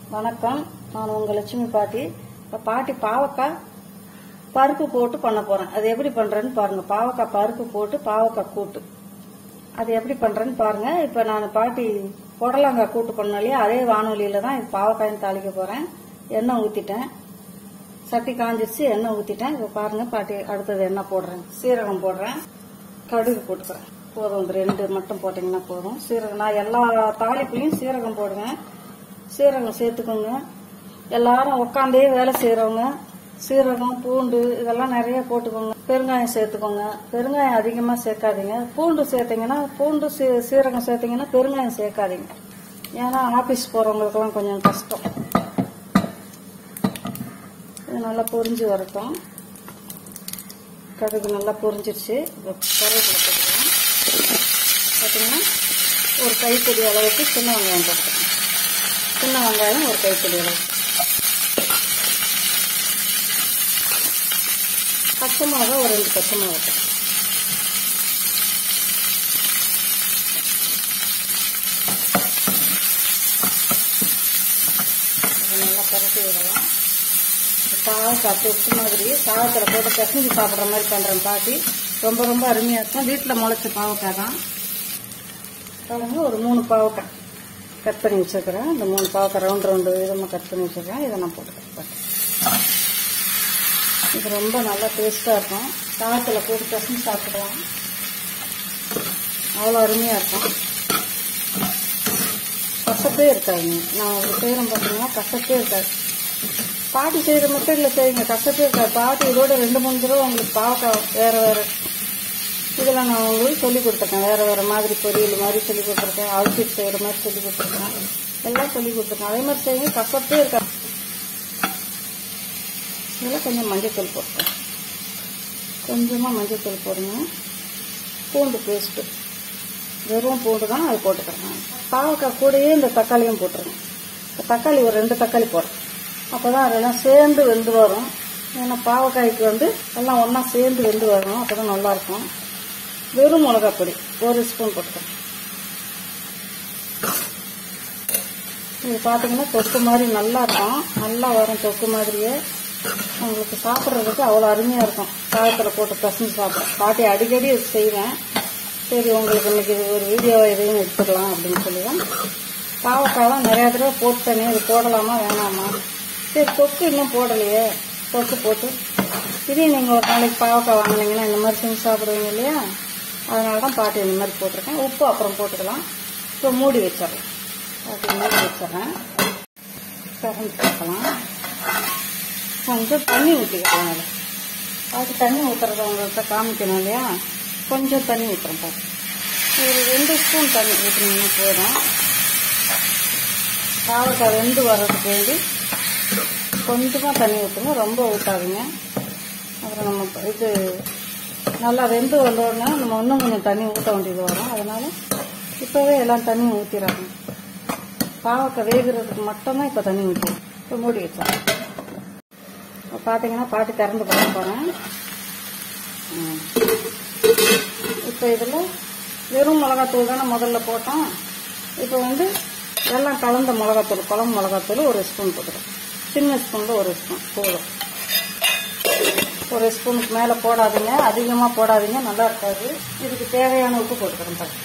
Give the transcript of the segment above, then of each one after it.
வணக்கம் நான் உங்கள் லட்சுமி பாட்டி இப்போ பாட்டி பாவக்காய் பருப்பு போட்டு பண்ண போறேன் அது எப்படி பண்றேன்னு பாருங்க பாவக்காய் பருப்பு போட்டு பாவக்காய் கூட்டு அது எப்படி பண்றேன்னு பாருங்க இப்போ நான் பாட்டி புடலங்காய் கூட்டு பண்ணோம் இல்லையா அதே வானொலியில தான் இது பாவக்காயும் தாளிக்க போறேன் எண்ணெய் ஊத்திட்டேன் சட்டி காஞ்சிருச்சு எண்ணெய் ஊத்திட்டேன் இப்போ பாருங்க பாட்டி அடுத்தது எண்ணெய் போடுறேன் சீரகம் போடுறேன் கடுகு போட்டுக்கிறேன் போதும் இந்த ரெண்டு மட்டும் போட்டீங்கன்னா போதும் சீரகம் நான் எல்லா தாளிப்புலையும் சீரகம் போடுவேன் சீரகம் சேர்த்துக்கோங்க எல்லாரும் உட்காந்தே வேலை செய்யறவங்க சீரகம் பூண்டு இதெல்லாம் நிறைய போட்டுக்கோங்க பெருங்காயம் சேர்த்துக்கோங்க பெருங்காயம் அதிகமா சேர்க்காதீங்க பூண்டு சேர்த்தீங்கன்னா பூண்டு சீ- சீரகம் சேர்த்தீங்கன்னா பெருங்காயம் சேர்க்காதீங்க ஏன்னா ஆபீஸ் போறவங்களுக்கெல்லாம் கொஞ்சம் கஷ்டம் இது நல்லா பொரிஞ்சு வரட்டும் கடுகு நல்லா பொரிஞ்சிருச்சு இப்போ கருவேப்பிலை போட்டுக்கலாம் பார்த்தீங்கன்னா ஒரு கைப்பிடி அளவுக்கு சின்ன வெங்காயம் போட்டுக்கலாம் சின்ன வெங்காயம் ஒரு கைப்பிடி அளவு பச்சை மிளகா ஒரு ரெண்டு பச்சை மிளகா இதை நல்லா பரட்டி விடலாம் பாவக்காய் தொக்கு மாதிரி சாதத்தில் போட்டு பசங்க சாப்பிட்ற மாதிரி பண்ணுறேன் பாட்டி ரொம்ப ரொம்ப அருமையாக இருக்கும் வீட்டில் முளைச்ச பாவக்காய் தான் பாருங்க ஒரு மூணு பாவக்காய் கட் பண்ணி வச்சுருக்கிறேன் இந்த மூணு பாவக்காய் ரவுண்ட் ரவுண்டு விதமாக கட் பண்ணி வச்சுருக்கேன் இதை நான் போட்டுக்கிறேன் பாட்டி இது ரொம்ப நல்லா டேஸ்ட்டாக இருக்கும் சாதத்தில் போட்டு பசங்க சாப்பிடலாம் அவ்வளோ அருமையாக இருக்கும் கசப்பே இருக்காதுங்க நான் உங்களுக்கு செய்கிறேன் பார்த்தீங்கன்னா கசப்பே இருக்காது பாட்டி செய்கிற மெத்தடில் செய்யுங்க கசப்பே இருக்காது பாட்டி இதோட ரெண்டு மூணு தடவை உங்களுக்கு பாவக்காய் வேறு வேறு இதெல்லாம் நான் உங்களுக்கு சொல்லி கொடுத்துருக்கேன் வேறு வேறு மாதிரி பொரியல் மாதிரி சொல்லி கொடுத்துருக்கேன் அவுட்ஃபிட் செய்கிற மாதிரி சொல்லி கொடுத்துருக்கேன் எல்லாம் சொல்லி கொடுத்துருக்கேன் அதே மாதிரி செய்யுங்க கசப்பே இருக்காது இதில் கொஞ்சம் மஞ்சத்தூள் போட்டுருக்கேன் கொஞ்சமாக மஞ்சத்தூள் போடுங்க பூண்டு பேஸ்ட்டு வெறும் பூண்டு தான் அது போட்டுக்கிறேன் பாவக்காய் கூடயே இந்த தக்காளியும் போட்டுருங்க இந்த தக்காளி ஒரு ரெண்டு தக்காளி போடுறேன் அப்போ தான் அதெல்லாம் சேர்ந்து வெந்து வரும் ஏன்னா பாவக்காய்க்கு வந்து எல்லாம் ஒன்றா சேர்ந்து வெந்து வரணும் அப்போ தான் நல்லாயிருக்கும் வெறும் மிளகாப் பொடி ஒரு ஸ்பூன் போட்டுக்கிறேன் இது பார்த்தீங்கன்னா தொக்கு மாதிரி நல்லா இருக்கும் நல்லா வரும் தொக்கு மாதிரியே உங்களுக்கு சாப்பிட்றதுக்கு அவ்வளோ அருமையாக இருக்கும் சாதத்தில் போட்டு பசங்க சாப்பிடும் பாட்டி அடிக்கடி இது செய்வேன் சரி உங்களுக்கு இன்னைக்கு இது ஒரு வீடியோ எதையும் எடுத்துக்கலாம் அப்படின்னு சொல்லி தான் பாவக்காய்லாம் நிறையா தடவை போட்டேனே இது போடலாமா வேணாமா சரி தொக்கு இன்னும் போடலையே தொக்கு போட்டு இதையும் நீங்கள் ஒரு நாளைக்கு பாவக்காய் வாங்கினீங்கன்னா இந்த மாதிரி செஞ்சு சாப்பிடுவீங்க இல்லையா அதனால தான் பாட்டி இந்த மாதிரி போட்டிருக்கேன் உப்பு அப்புறம் போட்டுக்கலாம் இப்போ மூடி வச்சிடலாம் பாட்டி மூடி வச்சிடறேன் திறந்து பார்க்கலாம் கொஞ்சம் தண்ணி ஊற்றிக்கலாம் அதில் பாட்டி தண்ணி ஊற்றுறத உங்கள்கிட்ட காமிக்கணும் இல்லையா கொஞ்சம் தண்ணி ஊற்றுறேன் பாட்டி ஒரு ரெண்டு ஸ்பூன் தண்ணி ஊற்றினீங்கன்னா போதும் பாவக்காய் வெந்து வர்றதுக்கு வேண்டி கொஞ்சமாக தண்ணி ஊற்றுங்க ரொம்ப ஊற்றாதீங்க அப்புறம் நம்ம ப- இது நல்லா வெந்து வந்தோடனே நம்ம இன்னும் கொஞ்சம் தண்ணி ஊற்ற வேண்டியது வரும் அதனால இப்போவே எல்லாம் தண்ணியும் ஊற்றிடாங்க பாவக்காய் வேகிறதுக்கு மட்டும்தான் இப்போ தண்ணி ஊற்றுவோம் இப்போ மூடி வச்சோம் இப்போ பார்த்தீங்கன்னா பாட்டி திறந்து பார்க்க போகிறேன் இப்போ இதில் வெறும் மிளகாத்தூள் தானே முதல்ல போட்டோம் இப்போ வந்து எல்லாம் கலந்த மிளகாத்தூள் குழம்பு மிளகாத்தூள் ஒரு ஸ்பூன் போட்டுக்கிறேன் சின்ன ஸ்பூனில் ஒரு ஸ்பூன் போதும் ஒரு ஸ்பூனுக்கு மேலே போடாதீங்க அதிகமாக போடாதீங்க நல்லா இருக்காது இதுக்கு தேவையான உப்பு போட்டுக்கிறேன் பாருங்க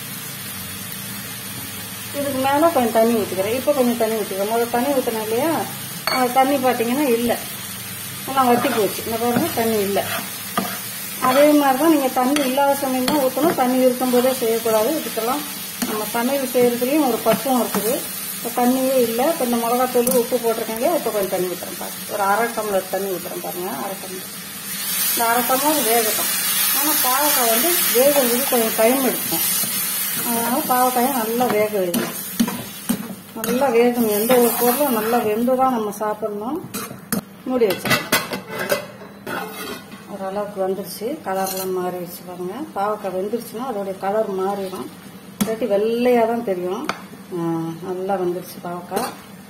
இதுக்கு மேலே கொஞ்சம் தண்ணி ஊற்றிக்கிறேன் இப்போ கொஞ்சம் தண்ணி ஊற்றிக்கிறேன் முதல்ல தண்ணி ஊற்றினேன் இல்லையா அந்த தண்ணி பார்த்தீங்கன்னா இல்லை எல்லாம் வத்தி போச்சு இந்த பாருங்க தண்ணி இல்லை அதே மாதிரி தான் நீங்கள் தண்ணி இல்லாத சமயம் தான் ஊற்றணும் தண்ணி இருக்கும்போதே செய்யக்கூடாது இதுக்கெல்லாம் நம்ம சமையல் செய்யறதுலேயும் ஒரு பக்குவம் இருக்குது இப்போ தண்ணியே இல்லை இப்போ இந்த மிளகாத்தூள் உப்பு போட்டிருக்கேங்க இப்போ கொஞ்சம் தண்ணி ஊற்றுறேன் பாருங்க ஒரு அரை டம்ளர் தண்ணி ஊற்றுறேன் பாருங்க அரை டம்ளர் இந்த அரை டம்ளர் வேகட்டும் ஆனால் பாவக்காய் வந்து வேகிறதுக்கு கொஞ்சம் டைம் எடுக்கும் அதனால பாவக்காயை நல்லா வேக வைக்கணும் நல்லா வேகணும் எந்த ஒரு பொருளும் நல்லா வெந்து தான் நம்ம சாப்பிடணும் மூடி வச்சிடணும் ஓரளவுக்கு வந்துருச்சு கலர்லாம் மாறிடுச்சு பாருங்க பாவக்காய் வெந்துருச்சுன்னா அதோடைய கலர் மாறிடும் இல்லாட்டி வெள்ளையாக தான் தெரியும் ஆ, நல்லா வந்துருச்சு பாவக்காய்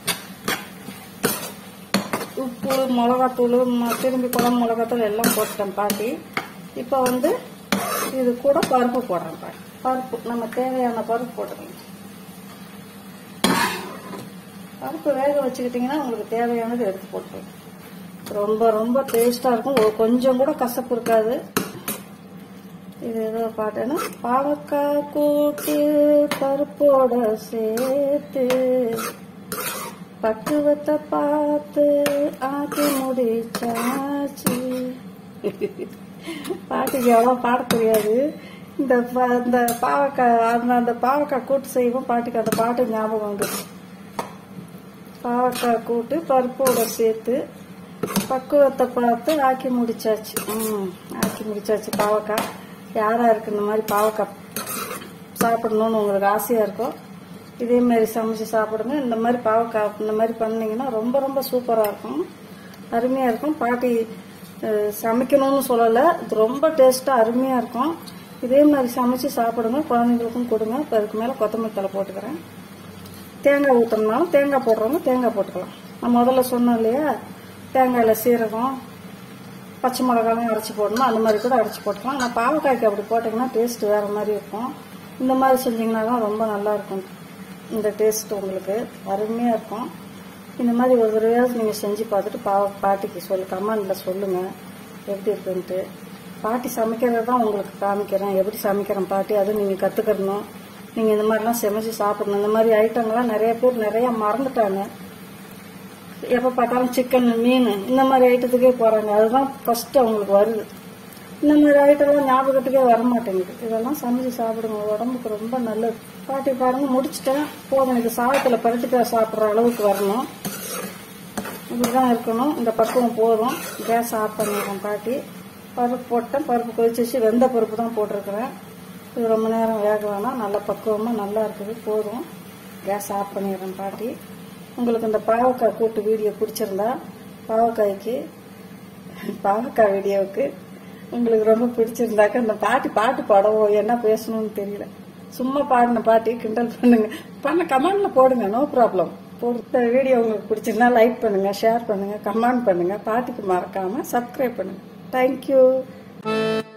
உப்பு மிளகாத்தூள் ம- திரும்பி குழம்பு மிளகாத்தூள் எல்லாம் போட்டுட்டேன் பாட்டி இப்போ வந்து இது கூட பருப்பு போடுறேன் பாட்டி பருப்பு நம்ம தேவையான பருப்பு போட்டுக்கலாம் பருப்பு வேக வச்சுக்கிட்டிங்கன்னா உங்களுக்கு தேவையானது எடுத்து போட்டுக்கலாம் ரொம்ப ரொம்ப டேஸ்ட்டாக இருக்கும் ஒரு கொஞ்சம் கூட கசப்பு இருக்காது இது ஏதோ பாட்டுன்னா பாவக்காய் கூட்டு பருப்போட சேர்த்து பக்குவத்தை பார்த்து ஆக்கி முடிச்சாச்சு பாட்டுக்கு எவ்வளோ பாட தெரியாது இந்த ப- இந்த பாவக்காய் அந்த அந்த பாவக்காய் கூட்டு செய்வோம் பாட்டுக்கு அந்த பாட்டு ஞாபகம் வந்துச்சு பாவக்காய் கூட்டு பருப்போட சேர்த்து பக்குவத்தை பார்த்து ஆக்கி முடிச்சாச்சு ம் ஆக்கி முடிச்சாச்சு பாவக்காய் யாரா இருக்கு இந்த மாதிரி பாவக்காய் சாப்பிடணும்னு உங்களுக்கு ஆசையா இருக்கோ இதே மாதிரி சமைச்சு சாப்பிடுங்க இந்த மாதிரி பாவக்காய் இந்த மாதிரி பண்ணீங்கன்னா ரொம்ப ரொம்ப சூப்பரா இருக்கும் அருமையா இருக்கும் பாட்டி அஹ், சமைக்கணும்னு சொல்லல இது ரொம்ப டேஸ்டா அருமையா இருக்கும் இதே மாதிரி சமைச்சு சாப்பிடுங்க குழந்தைங்களுக்கும் கொடுங்க இப்போ அதுக்கு மேல கொத்தமல்லி தலை போட்டுக்கிறேன் தேங்காய் ஊற்றணும்னாலும் தேங்காய் போடுறவங்க தேங்காய் போட்டுக்கலாம் நான் முதல்ல சொன்னேன் இல்லையா தேங்காயில் சீரகம் பச்சை மிளகாயும் அரைச்சி போடணும் அந்த மாதிரி கூட அரைச்சி போட்டுக்கலாம் ஆனால் பாவக்காய்க்கு அப்படி போட்டிங்கன்னா டேஸ்ட் வேற மாதிரி இருக்கும் இந்த மாதிரி செஞ்சீங்கன்னா தான் ரொம்ப நல்லா இருக்கும் இந்த டேஸ்ட் உங்களுக்கு அருமையாக இருக்கும் இந்த மாதிரி ஒரு தடவையாவது நீங்கள் செஞ்சு பார்த்துட்டு பாவ பாட்டிக்கு சொல்லு கமெண்டில் சொல்லுங்கள் எப்படி இருக்குன்ட்டு பாட்டி சமைக்கிறது தான் உங்களுக்கு காமிக்கிறேன் எப்படி சமைக்கிறேன் பாட்டி அதுவும் நீங்கள் கற்றுக்கணும் நீங்கள் இந்த மாதிரிலாம் சமைச்சு சாப்பிடணும் இந்த மாதிரி ஐட்டங்கள்லாம் நிறைய பேர் நிறைய மறந்துட்டாங்க எப்போ பார்த்தாலும் சிக்கன் மீன் இந்த மாதிரி ஐட்டத்துக்கே போகிறாங்க அதுதான் ஃபர்ஸ்ட் அவங்களுக்கு வருது இந்த மாதிரி ஐட்டம்லாம் ஞாபகத்துக்கே வர மாட்டேங்குது இதெல்லாம் சமைச்சு சாப்பிடுங்க உடம்புக்கு ரொம்ப நல்லது பாட்டி பாருங்க முடிச்சிட்டேன் போதும் இது சாதத்தில் பருத்திக்கா சாப்பிட்ற அளவுக்கு வரணும் இப்படிதான் இருக்கணும் இந்த பக்குவம் போதும் கேஸ் ஆஃப் பண்ணிடுறேன் பாட்டி பருப்பு போட்டேன் பருப்பு கொதிச்சிச்சு வெந்த பருப்பு தான் போட்டிருக்கிறேன் இது ரொம்ப நேரம் வேக வேணாம் நல்ல பக்குவமாக நல்லா இருக்குது போதும் கேஸ் ஆஃப் பண்ணிடுறேன் பாட்டி உங்களுக்கு இந்த பாவக்காய் கூட்டு வீடியோ பிடிச்சிருந்தா பாவக்காய்க்கு பாவக்காய் வீடியோவுக்கு உங்களுக்கு ரொம்ப பிடிச்சிருந்தாக்க இந்த பாட்டி பாட்டு பாடவும் என்ன பேசணும்னு தெரியல சும்மா பாடின பாட்டி கிண்டல் பண்ணுங்க பண்ண கமெண்ட்ல போடுங்க நோ ப்ராப்ளம் போடுற வீடியோ உங்களுக்கு பிடிச்சிருந்தா லைக் பண்ணுங்க ஷேர் பண்ணுங்க கமெண்ட் பண்ணுங்க பாட்டுக்கு மறக்காம சப்ஸ்கிரைப் பண்ணுங்க தேங்க்யூ